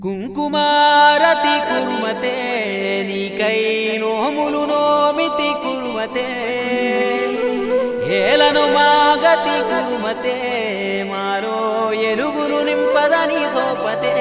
కుంకుమారతి కుర్మతే నీకై నోములు నోమితి కుర్మతే ఏలను మాగతి కుర్మతే మారో ఎలుగురు నింపదని సోపతే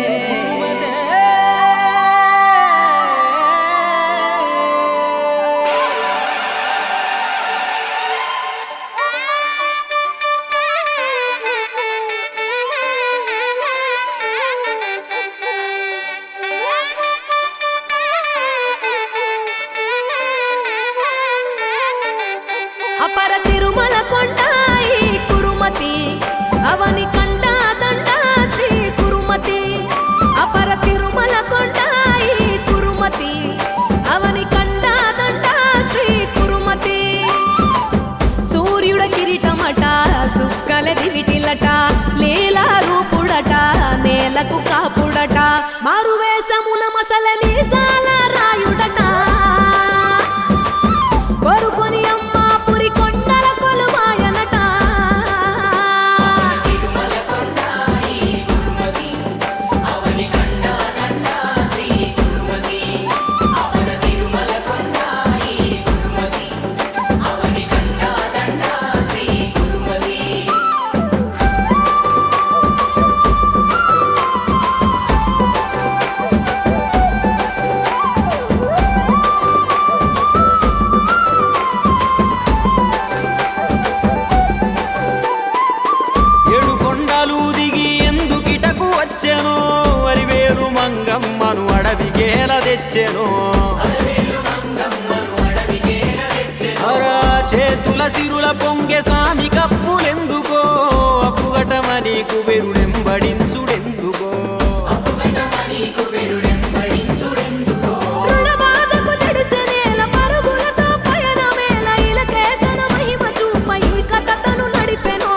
అపర తిరుమల కొండాయి కురుమతి అవని కండ దండ శ్రీ కురుమతి అపర తిరుమల కొండాయి కురుమతి అవని కండ దండ శ్రీ కురుమతి సూర్యుడ కిరీటమట సుక్కల దివిటిలట లీలా రూపుడట నేలకు కాపుడట మారువేషమున మసల మీసాల రాయుడట కొరుకొని అమ్మ పురి కొండల కొలువాయనట ఏడు కొండలు దిగి ఎందుకిటకు వచ్చెను వరివేరు మంగమ్మను అడవికేల తెచ్చెను అరా చేతుల సిరుల పొంగె సామి కప్పులెందుకో అప్పుగటమని కుబెరుడెంబడించుడెందుకో రుణబాధకు జడిసెనేల పరుగులతో పయనమేల ఇలకే తన మహిమ చూప ఈ కథ తను నడిపెను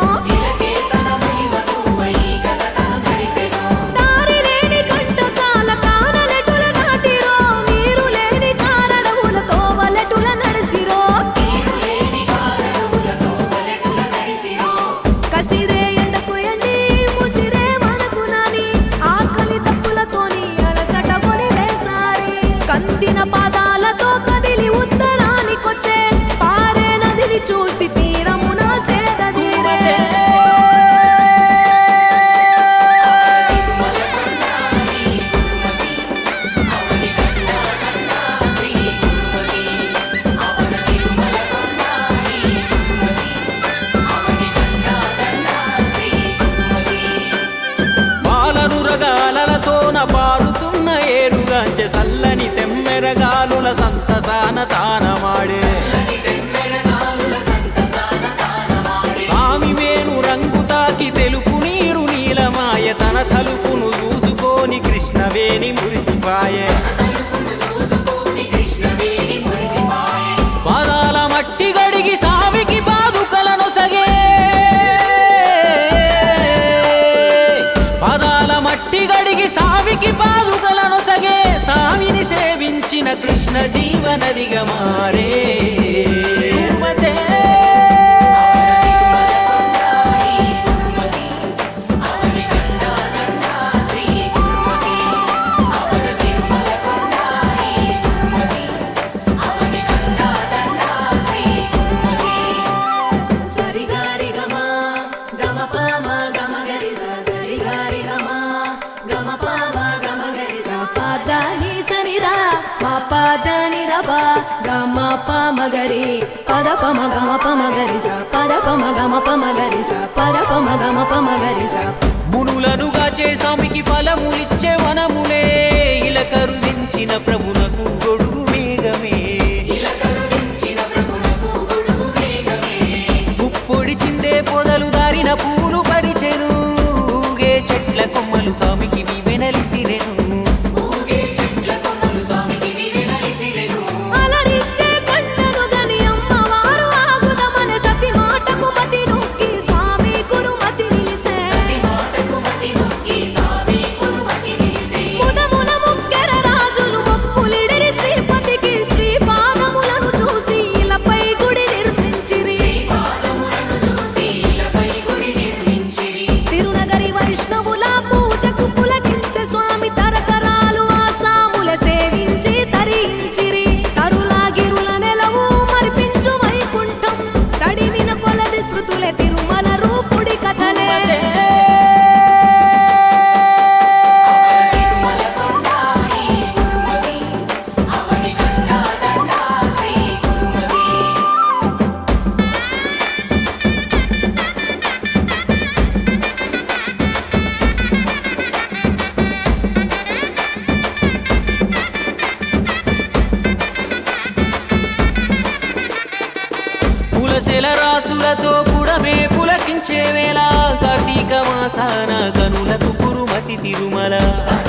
దారి లేని కంటకాల కానలెటుల దాటిరో నీరు లేని కారడవుల తోవలెటుల నడిసిరో కసిరే ఎండకు ఎండి ముసిరే మనకు నాని ఆకలి తప్పులతోని అలసట కొని వేసారి కందిన పాదాలతో కదిలి ఉత్తరానికొచ్చే పారే నదిని చూసి తీరమున సేదీరే పాలను రగాలతోన పారుతున్న ఏరుగాంచె సల్లని తెమ్మెరగాలుల సంతసాన తానమాడే స్వామి వేణు రంగు తాకి తెలుపు నీరు నీలమాయ తన తలుపును చూసుకొని కృష్ణవేణి మురిసిపాయే పాదాల మట్టి గడిగి సామికి పాదుకలను సగే పాదాల మట్టి గడిగి సామికి పాదుకలను సగే సామిని సేవించిన కృష్ణ జీవనదిగా మారే తిరుమతే. సరిగారి గమ గమ పమ గమ గరి స సరిగారి గమ గమ పమ గమ గరి స పదని సరిరా మా పదని రబ గమ పమ గరి పద పమ గమ పమ గరి స పద పమ గమ పమ గరి స పద పమ గమ పమ గరి స మునులనుగా చేసామికి ఫలములిచ్చే వనములే ఇలా కరుదించిన ప్రభునకు గొడుగు మేఘమే ముప్పొడి చిందే పొదలు దారిన పూలు పరిచెను ఊగే చెట్ల కొమ్మలు స్వామికి వివెనలిసిరెను అలరించే కొండను గని అమ్మవారు ఆగుదమన సతి మాటకు మతి నొక్కి స్వామి కురుమతి నిలిసే ముదమున ముక్కెర రాజులు మొక్కులి అందాలతో పుడమే పులకించే వేళ కార్తీక మాసాన కనులకు కురుమతి తిరుమల